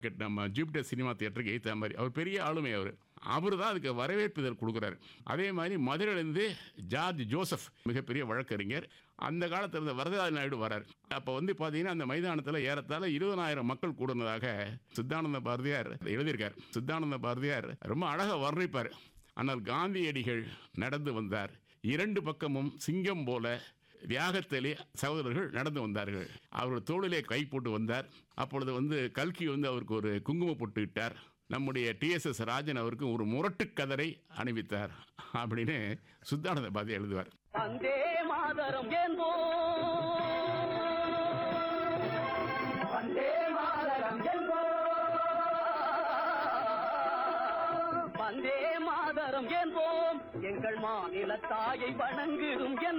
நம்ம Jupiter cinema தியேட்டருக்கு ஏற்ற மாதிரி அவர் பெரிய ஆளுமை அவர் அவர் தான் அதுக்கு வரவேற்பு இதழ் கொடுக்குறாரு அதே மாதிரி மதுரையிலேருந்து ஜார்ஜ் ஜோசப் மிகப்பெரிய வழக்கறிஞர் அந்த காலத்தில் இருந்த வரதராஜ நாயுடு வரார் அப்போ வந்து பார்த்தீங்கன்னா அந்த மைதானத்தில் ஏறத்தாழ இருபதாயிரம் மக்கள் கூடுனதாக சித்தானந்த பாரதியார் எழுதியிருக்கார் சித்தானந்த பாரதியார் ரொம்ப அழகாக வர்ணிப்பார் ஆனால் காந்தியடிகள் நடந்து வந்தார் இரண்டு பக்கமும் சிங்கம் போல தியாகத்திலே சகோதரர்கள் நடந்து வந்தார்கள் அவர் தோளிலே கை போட்டு வந்தார் அப்பொழுது வந்து கல்கி வந்து அவருக்கு ஒரு குங்குமம் போட்டு இட்டார் நம்முடைய டிஎஸ்எஸ் ராஜன் அவருக்கு ஒரு முரட்டு கதரை அணிவித்தார் அப்படின்னு சுத்தானந்த பாதி எழுதுவார் வந்தே மாதரம் என்போ வந்தே மாதரம் என்போ வந்தே மாதரம் என்போம் எங்கள் மாநில தாயை வணங்கிடும் என்